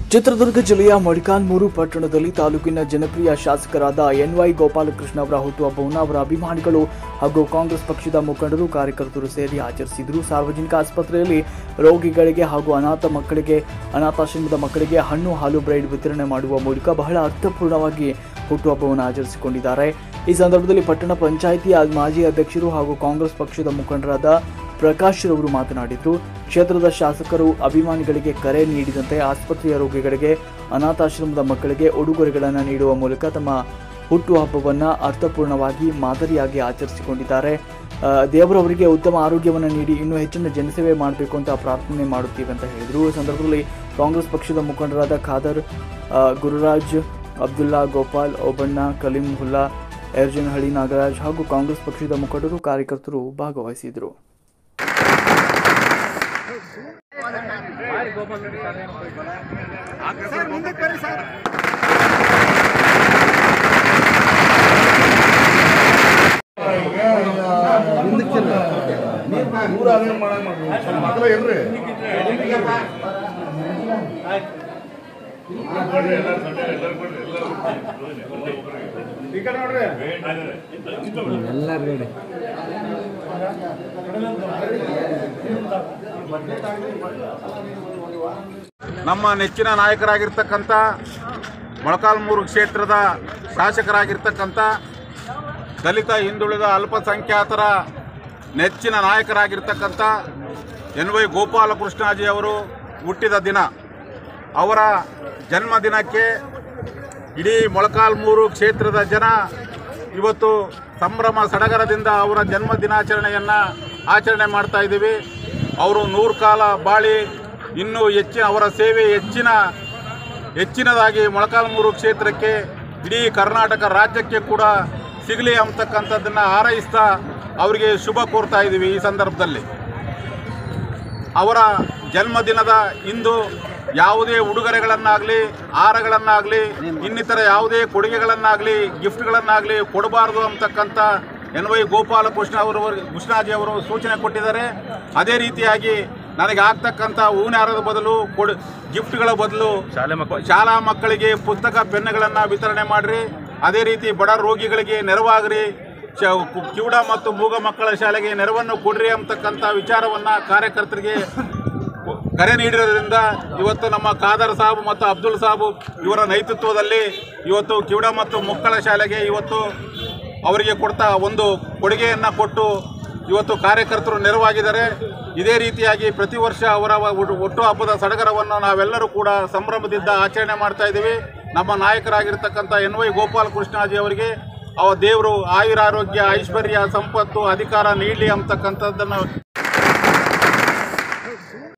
ಚಿತ್ರದುರ್ಗ ಜಿಲ್ಲೆಯ ಮೊಳಕಾಲ್ಮೂರು ಪಟ್ಟಣದಲ್ಲಿ ತಾಲೂಕಿನ ಜನಪ್ರಿಯ ಶಾಸಕರಾದ ಎನ್ವೈ ಗೋಪಾಲಕೃಷ್ಣ ಅವರ ಹುಟ್ಟುಹಬ್ಬವನ್ನು ಅವರ ಅಭಿಮಾನಿಗಳು ಹಾಗೂ ಕಾಂಗ್ರೆಸ್ ಪಕ್ಷದ ಮುಖಂಡರು ಕಾರ್ಯಕರ್ತರು ಸೇರಿ ಆಚರಿಸಿದರು ಸಾರ್ವಜನಿಕ ಆಸ್ಪತ್ರೆಯಲ್ಲಿ ರೋಗಿಗಳಿಗೆ ಹಾಗೂ ಅನಾಥ ಮಕ್ಕಳಿಗೆ ಅನಾಥಾಶ್ರಮದ ಮಕ್ಕಳಿಗೆ ಹಣ್ಣು ಹಾಲು ಬ್ರೈಡ್ ವಿತರಣೆ ಮಾಡುವ ಮೂಲಕ ಬಹಳ ಅರ್ಥಪೂರ್ಣವಾಗಿ ಹುಟ್ಟುಹಬ್ಬವನ್ನು ಆಚರಿಸಿಕೊಂಡಿದ್ದಾರೆ ಈ ಸಂದರ್ಭದಲ್ಲಿ ಪಟ್ಟಣ ಪಂಚಾಯಿತಿ ಮಾಜಿ ಅಧ್ಯಕ್ಷರು ಹಾಗೂ ಕಾಂಗ್ರೆಸ್ ಪಕ್ಷದ ಮುಖಂಡರಾದ ಪ್ರಕಾಶ್ ರವರು ಮಾತನಾಡಿದ್ರು ಕ್ಷೇತ್ರದ ಶಾಸಕರು ಅಭಿಮಾನಿಗಳಿಗೆ ಕರೆ ನೀಡಿದಂತೆ ಆಸ್ಪತ್ರೆಯ ರೋಗಿಗಳಿಗೆ ಅನಾಥಾಶ್ರಮದ ಮಕ್ಕಳಿಗೆ ಉಡುಗೊರೆಗಳನ್ನು ನೀಡುವ ಮೂಲಕ ತಮ್ಮ ಹುಟ್ಟುಹಬ್ಬವನ್ನು ಅರ್ಥಪೂರ್ಣವಾಗಿ ಮಾದರಿಯಾಗಿ ಆಚರಿಸಿಕೊಂಡಿದ್ದಾರೆ ಆ, ದೇವರವರಿಗೆ ಉತ್ತಮ ಆರೋಗ್ಯವನ್ನು ನೀಡಿ ಇನ್ನೂ ಹೆಚ್ಚಿನ ಜನಸೇವೆ ಮಾಡಬೇಕು ಅಂತ ಪ್ರಾರ್ಥನೆ ಮಾಡುತ್ತೀವಿ ಅಂತ ಹೇಳಿದರು ಈ ಸಂದರ್ಭದಲ್ಲಿ ಕಾಂಗ್ರೆಸ್ ಪಕ್ಷದ ಮುಖಂಡರಾದ ಖಾದರ್ ಆ, ಗುರುರಾಜ್ ಅಬ್ದುಲ್ಲಾ ಗೋಪಾಲ್ ಓಬಣ್ಣ ಕಲೀಂ ಹುಲ್ಲಾ ಎರ್ಜನಹಳ್ಳಿ ನಾಗರಾಜ್ ಹಾಗೂ ಕಾಂಗ್ರೆಸ್ ಪಕ್ಷದ ಮುಖಂಡರು ಕಾರ್ಯಕರ್ತರು ಭಾಗವಹಿಸಿದರು ದೂರ ಅದೇ ಮಾಡಂಗ್ ಮಾಡ್ರಿ ಸ್ವಲ್ಪ ಮಕ್ಕಳ ಇಲ್ರಿ ಈ ಕಡೆ ನೋಡ್ರಿ ನಮ್ಮ ನೆಚ್ಚಿನ ನಾಯಕರಾಗಿರ್ತಕ್ಕಂಥ ಮೊಳಕಾಲ್ಮೂರು ಕ್ಷೇತ್ರದ ಶಾಸಕರಾಗಿರ್ತಕ್ಕಂಥ ದಲಿತ ಹಿಂದುಳಿದ ಅಲ್ಪಸಂಖ್ಯಾತರ ನೆಚ್ಚಿನ ನಾಯಕರಾಗಿರ್ತಕ್ಕಂಥ ಎನ್ ವೈ ಗೋಪಾಲಕೃಷ್ಣಾಜಿ ಅವರು ಹುಟ್ಟಿದ ದಿನ ಅವರ ಜನ್ಮದಿನಕ್ಕೆ ಇಡೀ ಮೊಳಕಾಲ್ಮೂರು ಕ್ಷೇತ್ರದ ಜನ ಇವತ್ತು ಸಂಭ್ರಮ ಸಡಗರದಿಂದ ಅವರ ಜನ್ಮ ದಿನಾಚರಣೆಯನ್ನು ಆಚರಣೆ ಮಾಡ್ತಾ ಇದ್ದೀವಿ ಅವರು ನೂರು ಕಾಲ ಬಾಳಿ ಇನ್ನೂ ಹೆಚ್ಚಿನ ಅವರ ಸೇವೆ ಹೆಚ್ಚಿನ ಹೆಚ್ಚಿನದಾಗಿ ಮೊಳಕಾಲ್ಮೂರು ಕ್ಷೇತ್ರಕ್ಕೆ ಇಡೀ ಕರ್ನಾಟಕ ರಾಜ್ಯಕ್ಕೆ ಕೂಡ ಸಿಗಲಿ ಅಂತಕ್ಕಂಥದ್ದನ್ನು ಹಾರೈಸ್ತಾ ಅವರಿಗೆ ಶುಭ ಕೋರ್ತಾ ಇದ್ದೀವಿ ಈ ಸಂದರ್ಭದಲ್ಲಿ ಅವರ ಜನ್ಮದಿನದ ಇಂದು ಯಾವುದೇ ಉಡುಗೊರೆಗಳನ್ನಾಗಲಿ ಹಾರಗಳನ್ನಾಗಲಿ ಇನ್ನಿತರ ಯಾವುದೇ ಕೊಡುಗೆಗಳನ್ನಾಗಲಿ ಗಿಫ್ಟ್ಗಳನ್ನಾಗಲಿ ಕೊಡಬಾರದು ಅಂತಕ್ಕಂಥ ಎನ್ ವೈ ಗೋಪಾಲಕೃಷ್ಣ ಅವರು ಕೃಷ್ಣಾಜಿ ಅವರು ಸೂಚನೆ ಕೊಟ್ಟಿದ್ದಾರೆ ಅದೇ ರೀತಿಯಾಗಿ ನನಗೆ ಆಗ್ತಕ್ಕಂಥ ಹೂನಾರದ ಬದಲು ಕೊಡು ಗಿಫ್ಟ್ಗಳ ಬದಲು ಶಾಲಾ ಮಕ್ಕಳಿಗೆ ಪುಸ್ತಕ ಪೆನ್ನುಗಳನ್ನು ವಿತರಣೆ ಮಾಡಿರಿ ಅದೇ ರೀತಿ ಬಡ ರೋಗಿಗಳಿಗೆ ನೆರವಾಗ್ರಿ ಚ- ಕು- ಕಿವುಡ ಮತ್ತು ಮೂಗ ಮಕ್ಕಳ ಶಾಲೆಗೆ ನೆರವನ್ನು ಕೊಡ್ರಿ ಅಂತಕ್ಕಂಥ ವಿಚಾರವನ್ನು ಕಾರ್ಯಕರ್ತರಿಗೆ ಕರೆ ನೀಡಿರೋದ್ರಿಂದ ಇವತ್ತು ನಮ್ಮ ಖಾದರ್ ಸಾಬ್ ಮತ್ತು ಅಬ್ದುಲ್ ಸಾಬ್ ಇವರ ನೇತೃತ್ವದಲ್ಲಿ ಇವತ್ತು ಕಿವುಡ ಮತ್ತು ಮಕ್ಕಳ ಶಾಲೆಗೆ ಇವತ್ತು ಅವರಿಗೆ ಕೊಡ್ತಾ ಒಂದು ಕೊಡುಗೆಯನ್ನು ಕೊಟ್ಟು ಇವತ್ತು ಕಾರ್ಯಕರ್ತರು ನೆರವಾಗಿದ್ದಾರೆ ಇದೇ ರೀತಿಯಾಗಿ ಪ್ರತಿ ವರ್ಷ ಅವರ ಒಟ್ಟು- ಒಟ್ಟು ಹಬ್ಬದ ಸಡಗರವನ್ನು ನಾವೆಲ್ಲರೂ ಕೂಡ ಸಂಭ್ರಮದಿಂದ ಆಚರಣೆ ಮಾಡ್ತಾ ಇದ್ದೀವಿ ನಮ್ಮ ನಾಯಕರಾಗಿರ್ತಕ್ಕಂಥ ಎನ್ ವೈ ಗೋಪಾಲ್ ಕೃಷ್ಣಾಜಿ ಅವರಿಗೆ ಅವ ದೇವರು ಆಯುರಾರೋಗ್ಯ ಐಶ್ವರ್ಯ ಸಂಪತ್ತು ಅಧಿಕಾರ ನೀಡಲಿ ಅಂತಕ್ಕಂಥದ್ದನ್ನು